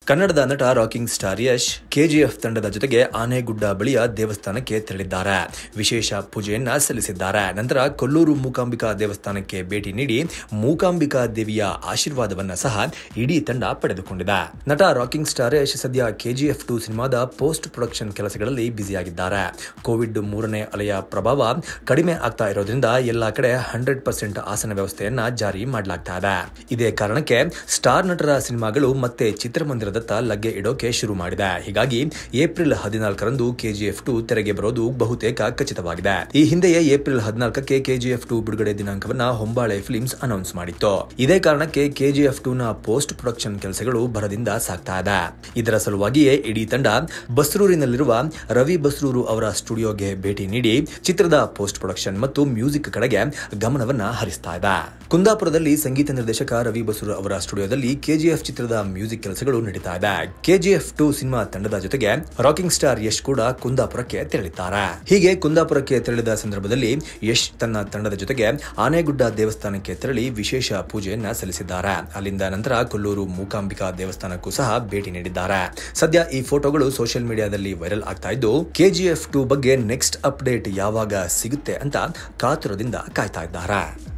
ಕನ್ನಡದ ನಟ rocking star Yash KGF ತಂಡದ ಜೊತೆಗೆ ಆನೆಗುಡ್ಡ ಬಳಿಯ ದೇವಸ್ಥಾನಕ್ಕೆ ತೆರಳಿದ್ದಾರೆ ವಿಶೇಷ ಪೂಜೆಯನ್ನ ಸಲ್ಲಿಸಿದ್ದಾರೆ ನಂತರ ಕೊಲ್ಲೂರು ಮೂಕಾಂಬಿಕಾ ದೇವಸ್ಥಾನಕ್ಕೆ ಭೇಟಿ ನೀಡಿ ಮೂಕಾಂಬಿಕಾ ದೇವಿಯ ಆಶೀರ್ವಾದವನ್ನ ಸಹ ಇಡೀ ತಂಡ ಪಡೆದುಕೊಂಡಿದೆ ನಟ ರಾಕಿಂಗ್ ಸ್ಟಾರ್ ಯಶ್ ಸದ್ಯ ಕೆಜಿಎಫ್ ಟು ಸಿನಿಮಾದ ಪೋಸ್ಟ್ ಪ್ರೊಡಕ್ಷನ್ ಕೆಲಸಗಳಲ್ಲಿ ಬ್ಯುಸಿಯಾಗಿದ್ದಾರೆ ಕೋವಿಡ್ ಮೂರನೇ ಅಲೆಯ ಪ್ರಭಾವ ಕಡಿಮೆ ಆಗ್ತಾ ಇರೋದ್ರಿಂದ ಎಲ್ಲಾ ಕಡೆ ಹಂಡ್ರೆಡ್ ಪರ್ಸೆಂಟ್ ಆಸನ ವ್ಯವಸ್ಥೆಯನ್ನ ಜಾರಿ ಮಾಡಲಾಗ್ತಾ ಇದೆ ಇದೇ ಕಾರಣಕ್ಕೆ ಸ್ಟಾರ್ ನಟರ ಸಿನಿಮಾಗಳು ಮತ್ತೆ ಚಿತ್ರಮಂದಿರದತ್ತ ಲಗ್ಗೆ ಇಡೋಕೆ ಶುರು ಮಾಡಿದೆ ಹೀಗಾಗಿ ಏಪ್ರಿಲ್ ಹದಿನಾಲ್ಕರಂದು ಕೆಜಿಎಫ್ ಟು ತೆರೆಗೆ ಬರೋದು ಬಹುತೇಕ ಖಚಿತವಾಗಿದೆ ಈ ಹಿಂದೆಯೇ ಏಪ್ರಿಲ್ ಹದಿನಾಲ್ಕಕ್ಕೆ ಕೆಜಿಎಫ್ ಟು ಬಿಡುಗಡೆ ದಿನಾಂಕವನ್ನ ಹೊಂಬಾಳೆ ಫಿಲ್ಮ್ಸ್ ಅನೌನ್ಸ್ ಮಾಡಿತ್ತು ಇದೇ ಕಾರಣಕ್ಕೆ ಕೆಜಿಎಫ್ ಟು ನ ಪೋಸ್ಟ್ ಪ್ರೊಡಕ್ಷನ್ ಕೆಲಸಗಳು ಭರದಿಂದ ಸಾಗ್ತಾ ಇದೆ ಇದರ ಸಲುವಾಗಿಯೇ ಇಡೀ ತಂಡ ಬಸ್ರೂರಿನಲ್ಲಿರುವ ರವಿ ಬಸ್ರೂರು ಅವರ ಸ್ಟುಡಿಯೋಗೆ ಭೇಟಿ ನೀಡಿ ಚಿತ್ರದ ಪೋಸ್ಟ್ ಪ್ರೊಡಕ್ಷನ್ ಮತ್ತು ಮ್ಯೂಸಿಕ್ ಕಡೆಗೆ ಗಮನವನ್ನ ಹರಿಸ್ತಾ ಇದೆ ಕುಂದಾಪುರದಲ್ಲಿ ಸಂಗೀತ ನಿರ್ದೇಶಕ ರವಿ ಬಸ್ರೂರು ಅವರ ಸ್ಟುಡಿಯೋದಲ್ಲಿ ಕೆಜಿಎಫ್ ಚಿತ್ರದ ಮ್ಯೂಸಿಕ್ ಕೆಲಸಗಳು ನಡೀತಾ ಇದೆ ಕೆಜಿಎಫ್ ಟು ಸಿನಿಮಾ ತಂಡದ ಜೊತೆಗೆ ರಾಕಿಂಗ್ ಸ್ಟಾರ್ ಯಶ್ ಕೂಡ ಕುಂದಾಪುರಕ್ಕೆ ತೆರಳಿದ್ದಾರೆ ಹೀಗೆ ಕುಂದಾಪುರಕ್ಕೆ ತೆರಳಿದ ಸಂದರ್ಭದಲ್ಲಿ ಯಶ್ ತನ್ನ ತಂಡದ ಜೊತೆಗೆ ಆನೆಗುಡ್ಡ ದೇವಸ್ಥಾನಕ್ಕೆ ತೆರಳಿ ವಿಶೇಷ ಪೂಜೆಯನ್ನ ಸಲ್ಲಿಸಿದ್ದಾರೆ ಅಲ್ಲಿಂದ ನಂತರ ಕೊಲ್ಲೂರು ಮೂಕಾಂಬಿಕಾ ದೇವಸ್ಥಾನಕ್ಕೂ ಸಹ ಭೇಟಿ ನೀಡಿದ್ದಾರೆ ಸದ್ಯ ಈ ಫೋಟೋಗಳು ಸೋಷಿಯಲ್ ಮೀಡಿಯಾದಲ್ಲಿ ವೈರಲ್ ಆಗ್ತಾ ಇದ್ದು ಕೆಜಿಎಫ್ ಟು ಬಗ್ಗೆ ನೆಕ್ಸ್ಟ್ ಅಪ್ಡೇಟ್ ಯಾವಾಗ ಸಿಗುತ್ತೆ ಅಂತ ಕಾತುರದಿಂದ ಕಾಯ್ತಾ ಇದ್ದಾರೆ